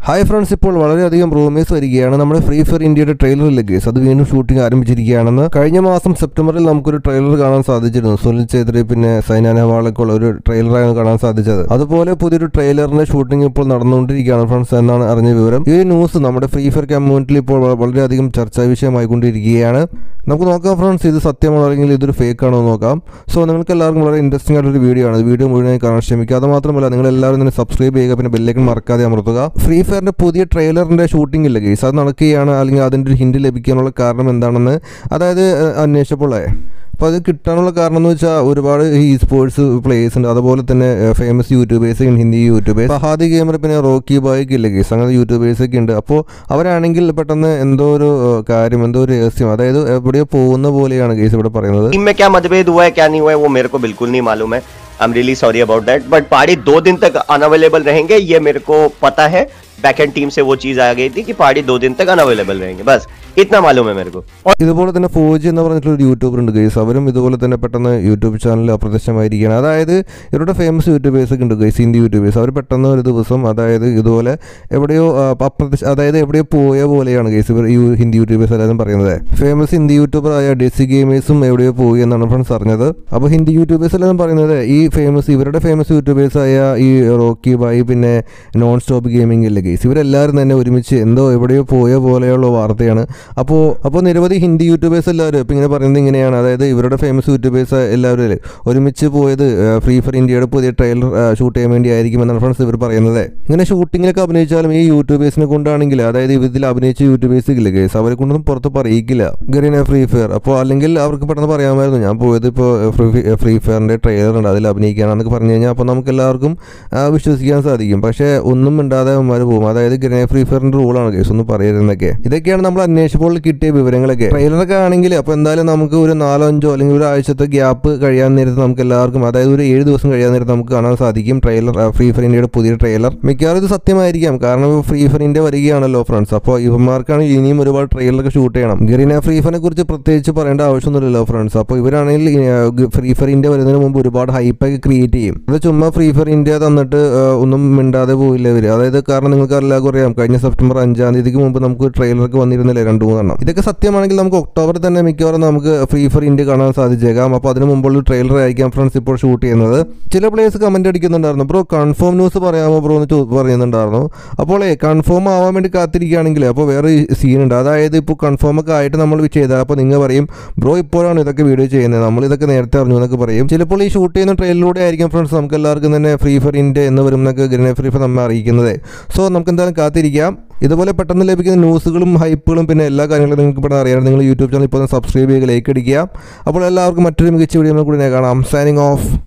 hi friends ഇപ്പോൾ വളരെയധികം rumours വരികയാണ് നമ്മുടെ ഫ്രീ ഫയർ ഇന്ത്യയുടെ ട്രെയിലറിലെ കേസ് അത് വീണ്ടും ഷൂട്ടിംഗ് ആരംഭിച്ചിരിക്കുകയാണെന്ന് കഴിഞ്ഞ മാസം സെപ്റ്റംബറിൽ നമുക്കൊരു ട്രെയിലർ കാണാൻ സാധിച്ചിരുന്നു സുനിൽ ഛേത്രി പിന്നെ സൈന നെഹ്വാളൊക്കെ ഉള്ള ഒരു ട്രെയിലറാണ് കാണാൻ സാധിച്ചത് അതുപോലെ പുതിയൊരു ട്രെയിലറിന്റെ ഷൂട്ടിംഗ് ഇപ്പോൾ നടന്നുകൊണ്ടിരിക്കുകയാണ് ഫ്രണ്ട്സ് എന്നാണ് അറിഞ്ഞ വിവരം ഈ ന്യൂസ് നമ്മുടെ ഫ്രീ ഫയർ കമ്മ്യൂണിറ്റിയിൽ ഇപ്പോൾ വ- വളരെയധികം ചർച്ചാ വിഷയമായിക്കൊണ്ടിരിക്കുകയാണ് നമുക്ക് നോക്കാം ഫ്രണ്ട്സ് ഇത് സത്യമാണോ അല്ലെങ്കിൽ ഇതൊരു ഫേക്ക് ആണോ എന്ന് നോക്കാം സോ നിങ്ങൾക്ക് എല്ലാവർക്കും വളരെ ഇൻട്രസ്റ്റിംഗ് ആയിട്ടൊരു വീഡിയോ ആണ് വീഡിയോ മുഴുവനായി കാണാൻ ശ്രമിക്കുക അത് മാത്രമല്ല നിങ്ങൾ എല്ലാവരും തന്നെ സബ്സ്ക്രൈബ് ചെയ്യുക പിന്നെ ബെല്ലൈക്കൺ മറക്കാതെ അമർത്തുക ഫ്രീ ഫയറിന്റെ പുതിയ ട്രെയിലറിന്റെ ഷൂട്ടിംഗ് ഇല്ല ഗെയ്സ് അത് നടക്കുകയാണ് അല്ലെങ്കിൽ അതിന്റെ ഒരു ഹിന്റ് ലഭിക്കാനുള്ള കാരണം എന്താണെന്ന് അതായത് ഏഹ്, അന്വേഷിച്ചപ്പോഴേ അപ്പോൾ അത് കിട്ടാനുള്ള കാരണം എന്ന് വെച്ചാൽ ഒരുപാട് ഈ സ്പോർട്സ് പ്ലേയേഴ്സ് ഉണ്ട് അതുപോലെ തന്നെ ഫേമസ് യൂട്യൂബേഴ്സ് ഹിന്ദി യൂട്യൂബേഴ്സ് ഫഹാദി ഗെയിമർ പിന്നെ റോക്കി ബായ്ക്ക് ഇല്ല ഗെയ്സ് അങ്ങനെ യൂട്യൂബേഴ്സ് ഒക്കെ ഉണ്ട് അപ്പോൾ അവരാണെങ്കിൽ പെട്ടെന്ന് എന്തോ ഒരു ഏഹ്, കാര്യം എന്തോ ഒരു രഹസ്യം അതായത് എവിടെയോ പോകുന്ന പോലെയാണ് ഗെയ്സ് ഇവിടെ പറയുന്നത് टीम में क्या मतभेद हुआ है क्या नहीं हुआ है वो मेरे को बिल्कुल नहीं मालूम है I am really sorry about that but पहाड़ी दो दिन तक अनअवेलेबल रहेंगे ये मेरे को पता है बैक एंड टीम से वो चीज आ गई थी कि पहाड़ी दो दिन तक अनअवेलेबल रहेंगे बस इतना मालूम है मेरे को और ഇതുപോലെ തന്നെ ഫോജി എന്ന് പറഞ്ഞിട്ടുള്ള ഒരു യൂട്യൂബർ ഉണ്ട് ഗൈസ് അവരും ഇതുപോലെ തന്നെ പെട്ടെന്ന് യൂട്യൂബ് ചാനലിൽ അപ്രത്യക്ഷമായിരിക്കുകയാണ് അതായത് ഇവരുടെ ഫേമസ് യൂട്യൂബേഴ്സ് ഒക്കെ ഉണ്ട് ഗൈസ് ഹിന്ദി യൂട്യൂബേഴ്സ് അവർ പെട്ടെന്ന് ഒരു ദിവസം അതായത് ഇതുപോലെ എവിടെയോ ആ, അപ്രത്യക്ഷ അതായത് എവിടെയോ പോയ പോലെയാണ് ഗൈസ് ഇവർ ഈ ഹിന്ദി യൂട്യൂബേഴ്സ് എല്ലാവരും പറയുന്നത് ഫേമസ് ഹിന്ദി യൂട്യൂബർ ആയ ഡെസി ഗെയിമേഴ്സും എവിടെയോ പോയി എന്നാണ് ഫ്രണ്ട്സ് അറിഞ്ഞത് അപ്പോൾ ഹിന്ദി യൂട്യൂബേഴ്സ് എല്ലാവരും പറയുന്നത് ഈ ഫേമസ് ഇവരുടെ ഫേമസ് യൂട്യൂബേഴ്സ് ആയ ഈ റോക്കി ബായി പിന്നെ നോൺ സ്റ്റോപ്പ് ഗെയിമിംഗ് ഇല്ല ഗൈസ് ഇവരെല്ലാവരും തന്നെ ഒരുമിച്ച് എന്തോ എവിടെയോ പോയ പോലെയുള്ള വാർത്തയാണ് അപ്പോൾ അപ്പോൾ നിരവധി ഹിന്ദി യൂട്യൂബേഴ്സ് എല്ലാവരും ഇപ്പം ഇങ്ങനെ പറയുന്നത് ഇങ്ങനെയാണ് അതായത് ഇവരുടെ ഫേമസ് യൂട്യൂബേഴ്സ് എല്ലാവരും അല്ലേ, ഒരുമിച്ച് പോയത് ഫ്രീ ഫയർ ഇന്ത്യയുടെ പുതിയ ട്രെയിലർ ഷൂട്ട് ചെയ്യാൻ വേണ്ടി ആയിരിക്കും എന്നാണ് ഫ്രണ്ട്സ് ഇവർ പറയുന്നത് ഇങ്ങനെ ഷൂട്ടിങ്ങിലൊക്കെ അഭിനയിച്ചാലും ഈ യൂട്യൂബേഴ്സിനെ കൊണ്ടാണെങ്കിൽ അതായത് ഇതിൽ അഭിനയിച്ച യൂട്യൂബേഴ്സ് ഇല്ല കേസ് അവരെ കൊണ്ടൊന്നും പുറത്ത് പറയിക്കില്ല ഗരീന ഫ്രീ ഫയർ അപ്പോൾ അല്ലെങ്കിൽ അവർക്ക് പെട്ടെന്ന് പറയാമായിരുന്നു ഞാൻ പോയത് ഇപ്പോൾ ഫ്രീ ഫയറിൻ്റെ ട്രെയിലർ ഉണ്ട് അതിൽ അഭിനയിക്കാനെന്നൊക്കെ പറഞ്ഞു കഴിഞ്ഞാൽ അപ്പോൾ നമുക്ക് എല്ലാവർക്കും ആ, വിശ്വസിക്കാൻ സാധിക്കും പക്ഷേ ഒന്നും മിണ്ടാതെ അവന്മാർ പോകും അതായത് ഗരീന ഫ്രീ ഫയറിൻ്റെ റൂളാണ് കേസ് ഒന്നും പറയരുതെന്നൊക്കെ ഇതൊക്കെയാണ് നമ്മൾ അന്വേഷിച്ചപ്പോൾ കിട്ടിയ വിവരങ്ങളൊക്കെ ട്രെയിലറൊക്കെ ആണെങ്കിൽ അപ്പോൾ എന്തായാലും നമുക്ക് ഒരു നാലോ അഞ്ചോ അല്ലെങ്കിൽ ഒരു ആഴ്ചത്തെ ഗ്യാപ്പ് കഴിയാൻ നേരത്ത് നമുക്ക് എല്ലാവർക്കും അതായത് ഒരു ഏഴ് ദിവസം കഴിയാൻ നേരത്ത് നമുക്ക് കാണാൻ സാധിക്കും ട്രെയിലർ ഫ്രീ ഫയർ ഇന്ത്യയുടെ പുതിയ ട്രെയിലർ മിക്കവാറും ഇത് സത്യമായിരിക്കാം കാരണം ഫ്രീ ഫയർ ഇന്ത്യ വരികയാണല്ലോ ഫ്രണ്ട്സ് അപ്പോൾ ഇവന്മാർക്കാണ് ഇനിയും ഒരുപാട് ട്രെയിലറൊക്കെ ഷൂട്ട് ചെയ്യണം ഗരീന ഫ്രീ ഫയറിനെ കുറിച്ച് പ്രത്യേകിച്ച് പറയേണ്ട ആവശ്യമൊന്നുമില്ലല്ലോ ഫ്രണ്ട്സ് അപ്പോൾ ഇവരാണെങ്കിൽ ഫ്രീ ഫയർ ഇന്ത്യ വരുന്നതിന് മുമ്പ് ഒരുപാട് ഹൈപ്പൊക്കെ ക്രിയേറ്റ് ചെയ്യും അത് ചുമ്മാ ഫ്രീ ഫയർ ഇന്ത്യ തന്നിട്ട് ആ, ഒന്നും മിണ്ടാതെ പോയില്ല ഇവർ അതായത് കാരണം നിങ്ങൾക്ക് എല്ലാവർക്കും അറിയാം കഴിഞ്ഞ സെപ്റ്റംബർ അഞ്ചാം തീയതിക്ക് മുമ്പ് നമുക്ക് ട്രെയിലറൊക്കെ വന്നിരുന്നില്ലേ രണ്ട് മൂന്നെണ്ണം ഇതൊക്കെ സത്യമാണെങ്കിൽ നമുക്ക് ഒക്ടോബറിൽ തന്നെ മിക്കവാറും നമുക്ക് ഫ്രീ ഫയർ ഇന്ത്യ കാണാൻ സാധിച്ചേക്കാം അപ്പോൾ അതിന് മുമ്പുള്ള ട്രെയിലർ ആയിരിക്കാം ഫ്രണ്ട്സ് ഇപ്പോൾ ഷൂട്ട് ചെയ്യുന്നത് ചില പ്ലേയേഴ്സ് കമന്റ് അടിക്കുന്നുണ്ടായിരുന്നു ബ്രോ കൺഫേം ന്യൂസ് പറയാമോ ബ്രോ എന്ന് ചോ- പറയുന്നുണ്ടായിരുന്നു അപ്പോൾ കൺഫേം ആവാൻ വേണ്ടി കാത്തിരിക്കുകയാണെങ്കിൽ അപ്പോൾ വേറെ സീൻ ഉണ്ട് അതായത് ഇപ്പോൾ കൺഫേം ഒക്കെ ആയിട്ട് നമ്മൾ ചെയ്താൽ അപ്പോൾ നിങ്ങൾ പറയും ബ്രോ ഇപ്പോഴാണ് ഇതൊക്കെ വീഡിയോ ചെയ്യുന്നത് നമ്മൾ ഇതൊക്കെ നേരത്തെ അറിഞ്ഞു എന്നൊക്കെ പറയും ചിലപ്പോൾ ഈ ഷൂട്ട് ചെയ്യുന്ന ട്രെയിലറിലൂടെ ആയിരിക്കും ഫ്രണ്ട്സ് നമുക്ക് എല്ലാവർക്കും തന്നെ ഫ്രീ ഫയർ ഇന്ത്യ എന്ന് വരും എന്നൊക്കെ ഗ്രീൻ ഫ്രീ ഫയർ നമ്മെ അറിയിക്കുന്നത് സോ നമുക്ക് എന്തായാലും കാത്തിരിക്കാം ഇതുപോലെ പെട്ടെന്ന് ലഭിക്കുന്ന ന്യൂസുകളും ഹൈപ്പുകളും പിന്നെ എല്ലാ കാര്യങ്ങളും നിങ്ങൾക്ക് പെട്ടെന്ന് അറിയാൻ നിങ്ങൾ യൂട്യൂബ് ചാനൽ ഇപ്പോൾ സബ്സ്ക്രൈബ് ചെയ്യുക ലൈക്ക് അടിക്കുക അപ്പോൾ എല്ലാവർക്കും മറ്റൊരു മികച്ച വീഡിയോ കൂടി ഞാൻ കാണാം സൈനിങ് ഓഫ്